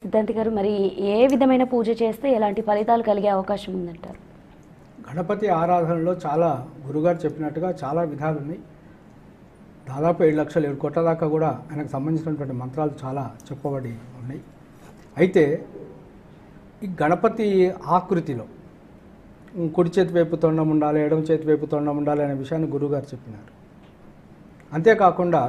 సిద్ధాంతి గారు మరి ఏ విధమైన పూజ చేస్తే ఎలాంటి ఫలితాలు కలిగే అవకాశం ఉందంటారు గణపతి ఆరాధనలో చాలా గురుగారు చెప్పినట్టుగా చాలా విధాలు ఉన్నాయి దాదాపు ఏడు లక్షలు ఏడు కోట్ల దాకా కూడా ఆయనకు సంబంధించినటువంటి మంత్రాలు చాలా చెప్పబడి ఉన్నాయి అయితే ఈ గణపతి ఆకృతిలో ఉమ్, కుడి చేతి వైపు తొండం ఉండాలి ఎడమ చేతి వైపు తొండం ఉండాలి అనే విషయాన్ని గురువుగారు చెప్పినారు అంతేకాకుండా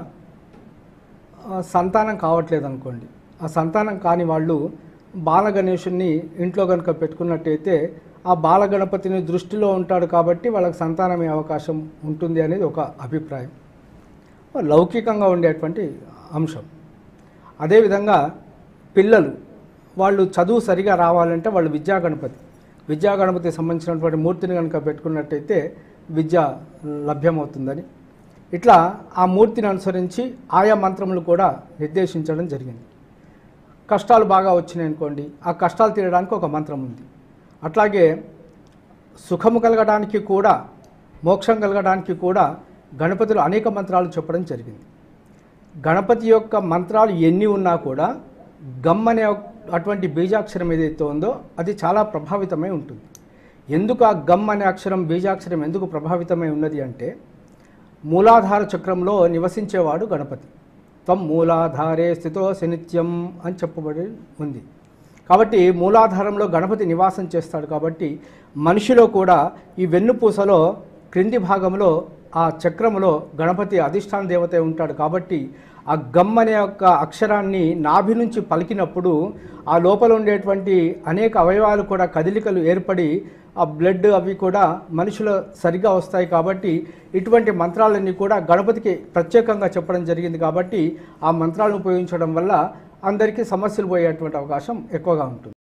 ఆ, సంతానం కావట్లేదు అనుకోండి ఆ సంతానం కాని వాళ్ళు బాల గణేషుణ్ణి ఇంట్లో కనుక పెట్టుకున్నట్టయితే ఆ బాల గణపతిని దృష్టిలో ఉంటాడు కాబట్టి వాళ్ళకి సంతానమే అవకాశం ఉంటుంది అనేది ఒక అభిప్రాయం లౌకికంగా ఉండేటువంటి అంశం అదేవిధంగా పిల్లలు వాళ్ళు చదువు సరిగా రావాలంటే వాళ్ళు విద్యా గణపతి విద్యా గణపతికి సంబంధించినటువంటి మూర్తిని కనుక పెట్టుకున్నట్టయితే విద్య లభ్యమవుతుందని ఇట్లా ఆ మూర్తిని అనుసరించి ఆయా మంత్రములు కూడా నిర్దేశించడం జరిగింది కష్టాలు బాగా వచ్చినాయి అనుకోండి ఆ కష్టాలు తీరడానికి ఒక మంత్రం ఉంది అట్లాగే సుఖము కలగడానికి కూడా మోక్షం కలగడానికి కూడా గణపతులు అనేక మంత్రాలు చెప్పడం జరిగింది గణపతి యొక్క మంత్రాలు ఎన్ని ఉన్నా కూడా గమ్ అనే అటువంటి బీజాక్షరం ఏదైతే ఉందో అది చాలా ప్రభావితమై ఉంటుంది ఎందుకు ఆ గమ్ అనే అక్షరం బీజాక్షరం ఎందుకు ప్రభావితమై ఉన్నది అంటే మూలాధార చక్రంలో నివసించేవాడు గణపతి త్వం మూలాధారే స్థితో నిత్యం అని చెప్పబడి ఉంది కాబట్టి మూలాధారంలో గణపతి నివాసం చేస్తాడు కాబట్టి మనిషిలో కూడా ఈ వెన్నుపూసలో క్రింది భాగంలో ఆ చక్రములో గణపతి అధిష్టాన దేవత ఉంటాడు కాబట్టి ఆ గమ్ అనే యొక్క అక్షరాన్ని నాభి నుంచి పలికినప్పుడు ఆ లోపల ఉండేటువంటి అనేక అవయవాలు కూడా కదలికలు ఏర్పడి ఆ బ్లడ్ అవి కూడా మనుషుల సరిగా వస్తాయి కాబట్టి ఇటువంటి మంత్రాలన్నీ కూడా గణపతికి ప్రత్యేకంగా చెప్పడం జరిగింది కాబట్టి ఆ మంత్రాలను ఉపయోగించడం వల్ల అందరికీ సమస్యలు పోయేటువంటి అవకాశం ఎక్కువగా ఉంటుంది